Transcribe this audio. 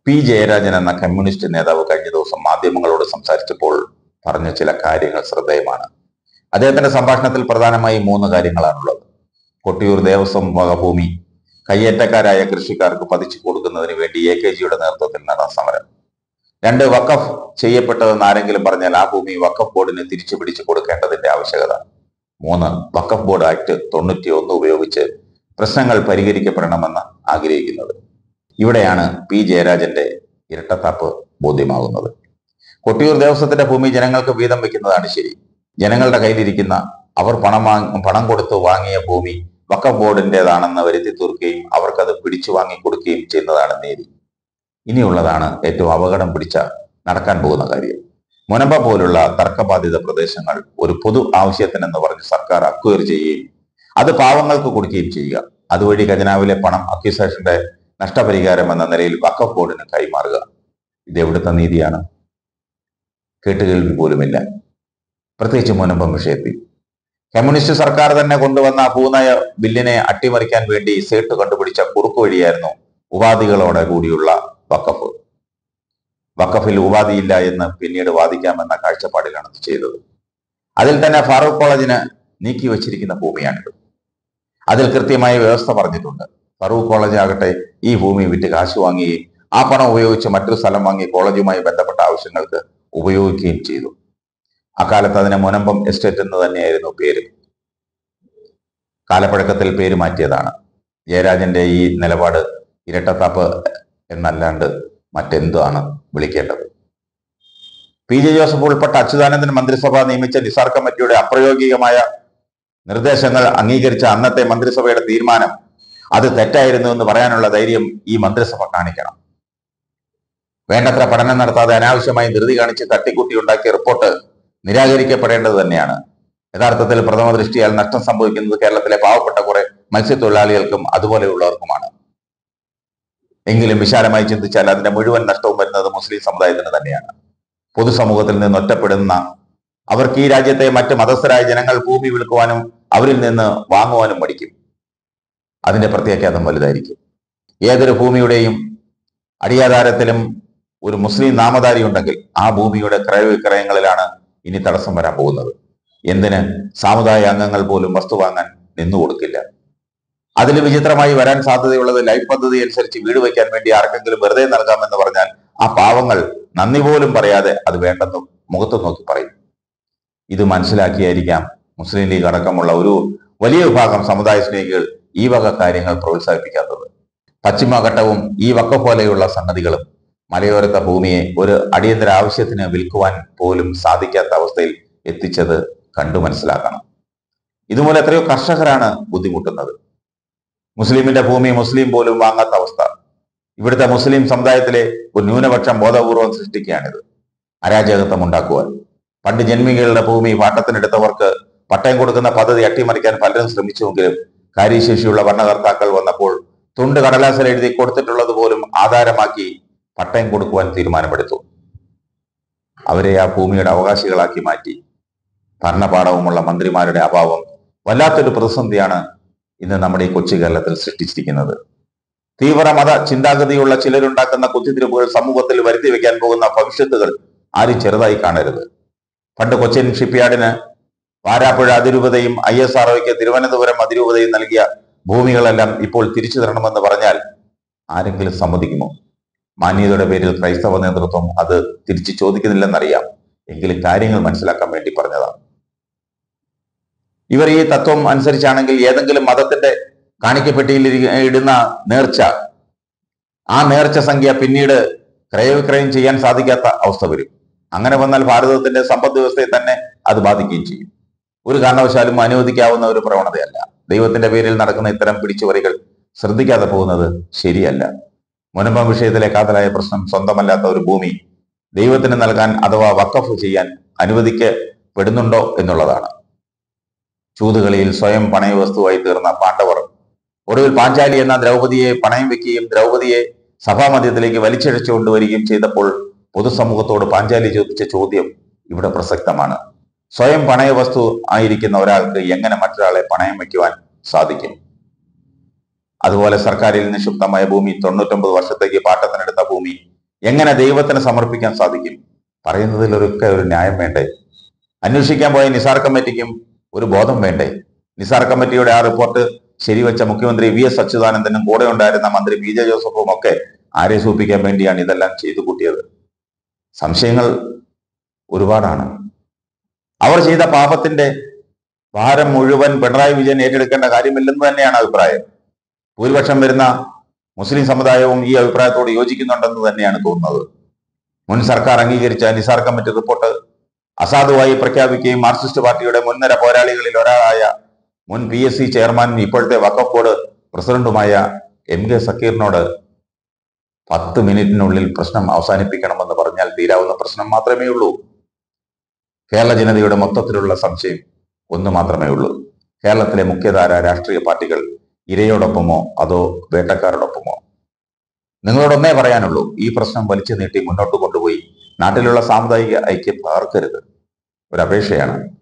P Jayarajan എന്ന communist നേതാവ് കഴിഞ്ഞ ദിവസം മാധ്യമങ്ങളോട് സംസാരിച്ചപ്പോൾ പറഞ്ഞ ചില കാര്യങ്ങൾ ശ്രദ്ധേയമാണ് അദ്ദേഹത്തിന്റെ സംഭാഷണത്തിൽ പ്രധാനമായി മൂന്ന് കാര്യങ്ങളാണുള്ളത് കൊട്ടിയൂർ ദേവസ്വം വകഭൂമി കയ്യേറ്റക്കാരായ കൃഷിക്കാർക്ക് പതിച്ചു കൊടുക്കുന്നതിന് വേണ്ടി എ കെ ജിയുടെ നേതൃത്വത്തിൽ നടന്ന സമരം രണ്ട് വഖഫ് ചെയ്യപ്പെട്ടതെന്ന് ആരെങ്കിലും പറഞ്ഞാൽ ആ ഭൂമി വഖഫ് ബോർഡിന് തിരിച്ചു പിടിച്ചു കൊടുക്കേണ്ടതിന്റെ ആവശ്യകത മൂന്ന് വഖഫ് ബോർഡ് ആക്ട് തൊണ്ണൂറ്റി ഒന്ന് ഉപയോഗിച്ച് പ്രശ്നങ്ങൾ പരിഹരിക്കപ്പെടണമെന്ന് ആഗ്രഹിക്കുന്നത് ഇവിടെയാണ് പി ജയരാജന്റെ ഇരട്ടത്താപ്പ് ബോധ്യമാകുന്നത് കൊട്ടിയൂർ ദേവസ്വത്തിന്റെ ഭൂമി ജനങ്ങൾക്ക് വീതം വെക്കുന്നതാണ് ശരി ജനങ്ങളുടെ കയ്യിലിരിക്കുന്ന അവർ പണം വാങ്ങ പണം കൊടുത്ത് വാങ്ങിയ ഭൂമി വഖഫ് ബോർഡിന്റേതാണെന്ന് വരുത്തി തീർക്കുകയും അവർക്കത് പിടിച്ചു വാങ്ങി കൊടുക്കുകയും ചെയ്യുന്നതാണ് നീതി ഇനിയുള്ളതാണ് ഏറ്റവും അപകടം പിടിച്ച നടക്കാൻ പോകുന്ന കാര്യം മുനമ്പ പോലുള്ള തർക്കബാധിത പ്രദേശങ്ങൾ ഒരു പൊതു ആവശ്യത്തിനെന്ന് പറഞ്ഞ് സർക്കാർ അക്വയർ ചെയ്യുകയും അത് പാവങ്ങൾക്ക് കൊടുക്കുകയും ചെയ്യുക അതുവഴി ഖജനാവിലെ പണം അക്യൂസേഷന്റെ നഷ്ടപരിഹാരം എന്ന നിലയിൽ വഖഫ് ബോർഡിന് കൈമാറുക ഇത് എവിടുത്തെ നീതിയാണ് കേട്ടുകേൾവി പോലുമില്ല പ്രത്യേകിച്ച് മുനമ്പം വിഷയത്തിൽ കമ്മ്യൂണിസ്റ്റ് സർക്കാർ തന്നെ കൊണ്ടുവന്ന ഭൂനയ ബില്ലിനെ അട്ടിമറിക്കാൻ വേണ്ടി സേട്ട് കണ്ടുപിടിച്ച കുറുക്കു വഴിയായിരുന്നു ഉപാധികളോടെ കൂടിയുള്ള വഖഫ് വഖഫിൽ ഉപാധിയില്ല എന്ന് പിന്നീട് വാദിക്കാമെന്ന കാഴ്ചപ്പാടിലാണ് ഇത് ചെയ്തത് അതിൽ തന്നെ ഫാറൂഖ് കോളേജിന് നീക്കി വച്ചിരിക്കുന്ന ഭൂമിയാണിത് അതിൽ കൃത്യമായ വ്യവസ്ഥ പറഞ്ഞിട്ടുണ്ട് ഫറൂഖ് കോളേജ് ആകട്ടെ ഈ ഭൂമി വിറ്റ് കാശ് വാങ്ങുകയും ആ പണം ഉപയോഗിച്ച് മറ്റൊരു സ്ഥലം വാങ്ങി കോളേജുമായി ബന്ധപ്പെട്ട ആവശ്യങ്ങൾക്ക് ഉപയോഗിക്കുകയും ചെയ്തു അക്കാലത്ത് അതിന് മുനമ്പം എസ്റ്റേറ്റ് എന്ന് തന്നെയായിരുന്നു പേര് കാലപ്പഴക്കത്തിൽ പേര് മാറ്റിയതാണ് ജയരാജന്റെ ഈ നിലപാട് ഇരട്ടത്താപ്പ് എന്നല്ലാണ്ട് മറ്റെന്താണ് വിളിക്കേണ്ടത് പി ജെ ജോസഫ് ഉൾപ്പെട്ട അച്യുതാനന്ദൻ മന്ത്രിസഭ നിയമിച്ച നിസാർ കമ്മിറ്റിയുടെ അപ്രായോഗികമായ നിർദ്ദേശങ്ങൾ അംഗീകരിച്ച അന്നത്തെ മന്ത്രിസഭയുടെ തീരുമാനം അത് തെറ്റായിരുന്നു എന്ന് പറയാനുള്ള ധൈര്യം ഈ മന്ത്രിസഭ കാണിക്കണം വേണ്ടത്ര പഠനം നടത്താതെ അനാവശ്യമായി ധൃതി കാണിച്ച് തട്ടിക്കൂട്ടി ഉണ്ടാക്കിയ റിപ്പോർട്ട് നിരാകരിക്കപ്പെടേണ്ടത് തന്നെയാണ് യഥാർത്ഥത്തിൽ പ്രഥമ ദൃഷ്ടിയാൽ നഷ്ടം സംഭവിക്കുന്നത് കേരളത്തിലെ പാവപ്പെട്ട കുറെ മത്സ്യത്തൊഴിലാളികൾക്കും അതുപോലെയുള്ളവർക്കുമാണ് എങ്കിലും വിശാലമായി ചിന്തിച്ചാൽ അതിന്റെ മുഴുവൻ നഷ്ടവും വരുന്നത് മുസ്ലിം സമുദായത്തിന് തന്നെയാണ് പൊതുസമൂഹത്തിൽ നിന്ന് ഒറ്റപ്പെടുന്ന അവർക്ക് ഈ രാജ്യത്തെ മറ്റ് മതസ്ഥരായ ജനങ്ങൾ ഭൂമി വിൽക്കുവാനും അവരിൽ നിന്ന് വാങ്ങുവാനും മടിക്കും അതിന്റെ പ്രത്യാഘാതം വലുതായിരിക്കും ഏതൊരു ഭൂമിയുടെയും അടിയാധാരത്തിലും ഒരു മുസ്ലിം നാമധാരി ഉണ്ടെങ്കിൽ ആ ഭൂമിയുടെ ക്രയവിക്രയങ്ങളിലാണ് ഇനി തടസ്സം വരാൻ പോകുന്നത് എന്തിന് സാമുദായിക അംഗങ്ങൾ പോലും വസ്തു വാങ്ങാൻ നിന്നു കൊടുക്കില്ല അതിൽ വിചിത്രമായി വരാൻ സാധ്യതയുള്ളത് ലൈഫ് പദ്ധതി അനുസരിച്ച് വീട് വയ്ക്കാൻ വേണ്ടി ആർക്കെങ്കിലും വെറുതെ നൽകാമെന്ന് പറഞ്ഞാൽ ആ പാവങ്ങൾ നന്ദി പോലും പറയാതെ അത് വേണ്ടെന്ന് മുഖത്ത് നോക്കി പറയും ഇത് മനസ്സിലാക്കിയായിരിക്കാം മുസ്ലിം ലീഗ് അടക്കമുള്ള ഒരു വലിയ വിഭാഗം സമുദായ സ്നേഹികൾ ഈ വക കാര്യങ്ങൾ പ്രോത്സാഹിപ്പിക്കാത്തത് പശ്ചിമഘട്ടവും ഈ വക്ക പോലെയുള്ള സംഗതികളും മലയോരത്തെ ഭൂമിയെ ഒരു അടിയന്തര ആവശ്യത്തിന് വിൽക്കുവാൻ പോലും സാധിക്കാത്ത അവസ്ഥയിൽ എത്തിച്ചത് കണ്ടു മനസ്സിലാക്കണം ഇതുമൂലം എത്രയോ കർഷകരാണ് ബുദ്ധിമുട്ടുന്നത് മുസ്ലിമിന്റെ ഭൂമി മുസ്ലിം പോലും വാങ്ങാത്ത അവസ്ഥ ഇവിടുത്തെ മുസ്ലിം സമുദായത്തിലെ ഒരു ന്യൂനപക്ഷം ബോധപൂർവം സൃഷ്ടിക്കുകയാണിത് അരാജകത്വം ഉണ്ടാക്കുവാൻ പണ്ട് ജന്മികളുടെ ഭൂമി പാട്ടത്തിനെടുത്തവർക്ക് പട്ടയം കൊടുക്കുന്ന പദ്ധതി അട്ടിമറിക്കാൻ പലരും ശ്രമിച്ചുവെങ്കിലും കാര്യശേഷിയുള്ള ഭരണകർത്താക്കൾ വന്നപ്പോൾ തുണ്ട് കടലാസിൽ എഴുതി കൊടുത്തിട്ടുള്ളത് പോലും ആധാരമാക്കി പട്ടയം കൊടുക്കുവാൻ തീരുമാനമെടുത്തു അവരെ ആ ഭൂമിയുടെ അവകാശികളാക്കി മാറ്റി ഭരണപാഠവുമുള്ള മന്ത്രിമാരുടെ അഭാവം വല്ലാത്തൊരു പ്രതിസന്ധിയാണ് ഇന്ന് നമ്മുടെ ഈ കൊച്ചു കേരളത്തിൽ സൃഷ്ടിച്ചിരിക്കുന്നത് തീവ്ര മത ചിന്താഗതിയുള്ള ചിലരുണ്ടാക്കുന്ന കുത്തിത്തിരിപ്പുകൾ സമൂഹത്തിൽ വരുത്തി വെക്കാൻ പോകുന്ന ഭവിഷ്യത്തുകൾ ആരും ചെറുതായി കാണരുത് പണ്ട് കൊച്ചിൻ ഷിപ്പ്യാർഡിന് വാരാപ്പുഴ അതിരൂപതയും ഐ എസ് ആർ തിരുവനന്തപുരം അതിരൂപതയും നൽകിയ ഭൂമികളെല്ലാം ഇപ്പോൾ തിരിച്ചു തരണമെന്ന് പറഞ്ഞാൽ ആരെങ്കിലും സമ്മതിക്കുമോ മാന്യതയുടെ പേരിൽ ക്രൈസ്തവ നേതൃത്വം അത് തിരിച്ചു ചോദിക്കുന്നില്ലെന്നറിയാം എങ്കിലും കാര്യങ്ങൾ മനസ്സിലാക്കാൻ വേണ്ടി പറഞ്ഞതാണ് ഇവർ ഈ തത്വം അനുസരിച്ചാണെങ്കിൽ ഏതെങ്കിലും മതത്തിന്റെ കാണിക്കപ്പെട്ടിയിൽ ഇരി- ഇടുന്ന നേർച്ച ആ നേർച്ച സംഖ്യ പിന്നീട് ക്രയവിക്രയം ചെയ്യാൻ സാധിക്കാത്ത അവസ്ഥ വരും അങ്ങനെ വന്നാൽ ഭാരതത്തിന്റെ സമ്പദ് വ്യവസ്ഥയെ തന്നെ അത് ബാധിക്കുകയും ചെയ്യും ഒരു കാരണവശാലും അനുവദിക്കാവുന്ന ഒരു പ്രവണതയല്ല ദൈവത്തിന്റെ പേരിൽ നടക്കുന്ന ഇത്തരം പിടിച്ചുപറികൾ ശ്രദ്ധിക്കാതെ പോകുന്നത് ശരിയല്ല മുനമ്പം വിഷയത്തിലെ കാതലായ പ്രശ്നം സ്വന്തമല്ലാത്ത ഒരു ഭൂമി ദൈവത്തിന് നൽകാൻ അഥവാ വക്കഫ് ചെയ്യാൻ അനുവദിക്കപ്പെടുന്നുണ്ടോ എന്നുള്ളതാണ് ചൂതുകളിയിൽ സ്വയം പണയ വസ്തുവായി തീർന്ന പാണ്ഡവർ ഒടുവിൽ പാഞ്ചാലി എന്ന ദ്രൗപതിയെ പണയം വെക്കുകയും ദ്രൗപതിയെ സഭാമധ്യത്തിലേക്ക് വലിച്ചിഴച്ചു കൊണ്ടുവരികയും ചെയ്തപ്പോൾ പൊതുസമൂഹത്തോട് പാഞ്ചാലി ചോദിച്ച ചോദ്യം ഇവിടെ പ്രസക്തമാണ് സ്വയം പണയ വസ്തു ആയിരിക്കുന്ന ഒരാൾക്ക് എങ്ങനെ മറ്റൊരാളെ പണയം വയ്ക്കുവാൻ സാധിക്കും അതുപോലെ സർക്കാരിൽ നിക്ഷിപ്തമായ ഭൂമി തൊണ്ണൂറ്റൊമ്പത് വർഷത്തേക്ക് പാട്ടത്തിനെടുത്ത ഭൂമി എങ്ങനെ ദൈവത്തിന് സമർപ്പിക്കാൻ സാധിക്കും പറയുന്നതിലൊക്കെ ഒരു ന്യായം വേണ്ടേ അന്വേഷിക്കാൻ പോയ നിസാർ കമ്മിറ്റിക്കും ഒരു ബോധം വേണ്ടേ നിസാർ കമ്മിറ്റിയുടെ ആ റിപ്പോർട്ട് ശരിവെച്ച മുഖ്യമന്ത്രി വി എസ് അച്യുതാനന്ദനും കൂടെ ഉണ്ടായിരുന്ന മന്ത്രി പി ജെ ജോസഫും ഒക്കെ ആരെ സൂപ്പിക്കാൻ വേണ്ടിയാണ് ഇതെല്ലാം ചെയ്തു കൂട്ടിയത് സംശയങ്ങൾ ഒരുപാടാണ് അവർ ചെയ്ത പാപത്തിന്റെ ഭാരം മുഴുവൻ പിണറായി വിജയൻ ഏറ്റെടുക്കേണ്ട കാര്യമില്ലെന്ന് തന്നെയാണ് അഭിപ്രായം ഭൂരിപക്ഷം വരുന്ന മുസ്ലിം സമുദായവും ഈ അഭിപ്രായത്തോട് യോജിക്കുന്നുണ്ടെന്ന് തന്നെയാണ് തോന്നുന്നത് മുൻ സർക്കാർ അംഗീകരിച്ച നിസാർ കമ്മിറ്റി റിപ്പോർട്ട് അസാധുവായി പ്രഖ്യാപിക്കുകയും മാർക്സിസ്റ്റ് പാർട്ടിയുടെ മുൻനിര പോരാളികളിൽ ഒരാളായ മുൻ പി എസ് സി ചെയർമാനും ഇപ്പോഴത്തെ വഖഫ് ബോർഡ് പ്രസിഡന്റുമായ എം കെ സക്കീറിനോട് പത്ത് മിനിറ്റിനുള്ളിൽ പ്രശ്നം അവസാനിപ്പിക്കണമെന്ന് പറഞ്ഞാൽ തീരാവുന്ന പ്രശ്നം മാത്രമേ ഉള്ളൂ കേരള ജനതയുടെ മൊത്തത്തിലുള്ള സംശയം ഒന്ന് മാത്രമേ ഉള്ളൂ കേരളത്തിലെ മുഖ്യധാര രാഷ്ട്രീയ പാർട്ടികൾ ഇരയോടൊപ്പമോ അതോ വേട്ടക്കാരോടൊപ്പമോ നിങ്ങളോടൊന്നേ പറയാനുള്ളൂ ഈ പ്രശ്നം വലിച്ചു നീട്ടി മുന്നോട്ട് കൊണ്ടുപോയി നാട്ടിലുള്ള സാമുദായിക ഐക്യം തകർക്കരുത് ഒരു അപേക്ഷയാണ്